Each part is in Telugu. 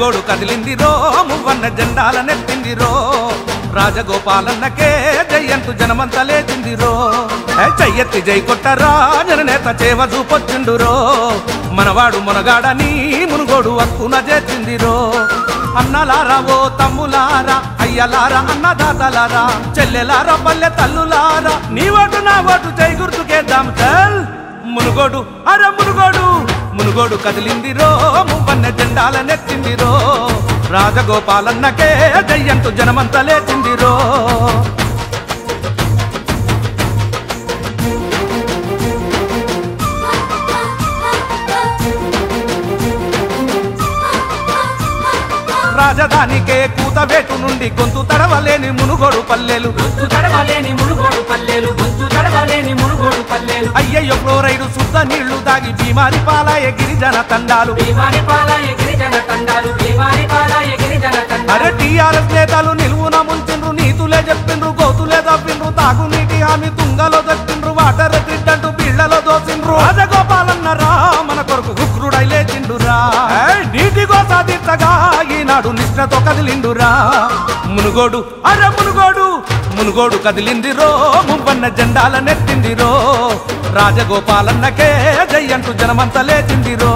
మునుగోడు కదిలిందిరో మువ్వన్న జెండాల నెత్తిందిరో రాజగోపాలన్నకే జయంతు జనమంతా లేచిందిరో ఏ చెయ్యెత్తి జై కొట్టరా జననేత చేవ చూపొచ్చిండురో మనవాడు మునగాడని మునుగోడు అక్కున చేర్చిందిరో అన్నలారా ఓ తమ్ములారా అయ్యలారా అన్నదాతలారా చెల్లెలారా పల్లె తల్లులారా నీ ఓటు నా ఓటు జై గుర్తుకేద్దాం చల్ మునుగోడు అర మునుగోడు మునుగోడు కదిలిందిరో మువ్వన్న జెండాల నెత్తిందిరో రాజగోపాలన్నకే జయ్యంతు జనమంతా లేచిందిరో రాజధానికే కూతవేటు నుండి గొంతు తడవలేని మునుగోడు పల్లెలు గొంతు తడవలేని మునుగోడు పల్లెలు గొంతు తడవలేని మునుగోడు పల్లెలు అయ్యయ్యో క్లోరైడు శుద్ధ నీళ్లు దాగి బీమారి పాలాయ గిరిజన తండాలు భీమారి పాలాయ గిరిజన తండాలు భీమారి పాలాయ గిరిజన అరే తండాలు టీఆర్ఎస్ నేతలు నిలువున ముంచిండ్రు నీతులే చెప్పిండ్రు గోతులే తప్పిండ్రు తాగునీటి హామీ తుంగలో దక్కిండ్రు వాటర్ గ్రిడ్ అంటూ బిళ్ళలో దోసిండ్రు రాజగోపాలన్నరా మన కొరకు ఉగ్రుడై లేచిండురా ఏయ్, నీటిగో సాధించగా ఈనాడు నిష్ఠతో కదిలిండురా మునుగోడు అరే మునుగోడు మునుగోడు కదిలిందిరో మువ్వన్న జెండాల నెత్తిందిరో రాజగోపాలన్నకే జయ్యంటూ జనమంతా లేచిందిరో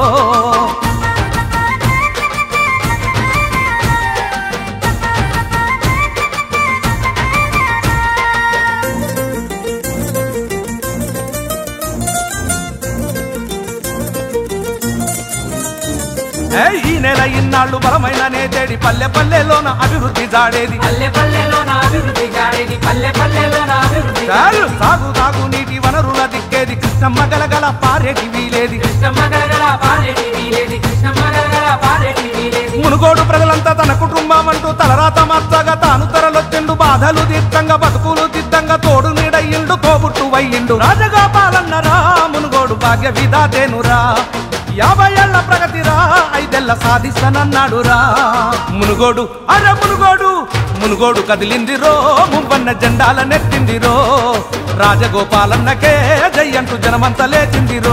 ఏయ్, ఈ నెల ఇన్నాళ్ళు బలమైన నేతేడి పల్లె పల్లెలోన అభివృద్ధి జాడేది పల్లె పల్లెలో నా అభివృద్ధి జాడేది పల్లె పల్లెలో నా అభివృద్ధి చాలు సాగు తాగు నీటి వనరుల దిక్కేది కృష్ణమ్మ గలగల పారేటి వీలేది కృష్ణమ్మ గలగల పాలేటి వీలేది కృష్ణమ్మ గలగల పాలేటి వీలేది మునుగోడు ప్రజలంతా తన కుటుంబం అంటూ తలరాత మచ్చగా తాను తరలొచ్చిండు బాధలు తీర్థంగా బతుకులు తీర్థంగా తోడు నీడయ్యిండు తోబుట్టు వయ్యిండు రాజగోపాలన్నరా మునుగోడు భాగ్య విధాతేనురా యాభై ఏళ్ల ప్రగతిరా ఐదెల్ల సాధిస్తానన్నాడురా మునుగోడు అరే మునుగోడు మునుగోడు కదిలిందిరో మువ్వన్న జెండాల నెత్తిందిరో రాజగోపాలన్నకే జయ్యంటూ జనమంతా లేచిందిరో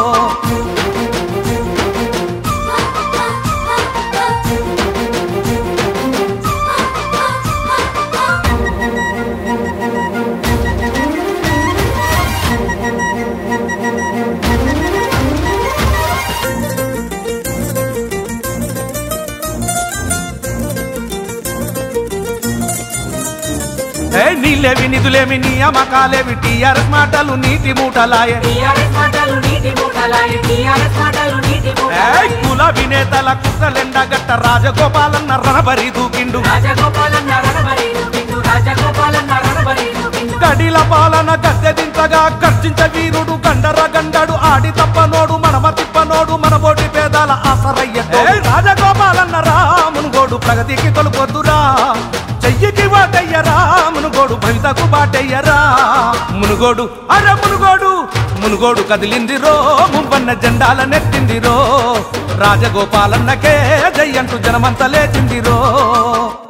ఏ నీళ్ళేవి నిధులేమి నియామకాలేవి టీఆర్ఎస్ మాటలు నీటి మూటలాయే టీఆర్ఎస్ మాటలు నీటి మూటలాయ టీఆర్ఎస్ మాటలు నీటి ఏయ్ మూటలాయ కుల వినేతల కుట్రలెండగట్ట రాజగోపాలన్న రణబరి దూకిండు రాజగోపాలన్న రణబలి దూకిండు రాజగోపాలన్న రణబలి దూకిండు కడిల పాలన గద్దె దించగా గర్జించ వీరుడు గండర గండడు ఆడి తప్పనోడు మనమ తిప్పనోడు మన బోటి పేదాల ఆసరయ్య రాజగోపాలన్న రామునుగోడు ప్రగతికి తొలుపొద్దురా చెయ్యికి వాటయ్యరా మునుగోడు భవితకు బాటయ్యరా మునుగోడు అరే మునుగోడు మునుగోడు కదిలిందిరో మువ్వన్న జెండాల నెత్తిందిరో రాజగోపాలన్నకే జయ్యంటూ జనమంతా లేచిందిరో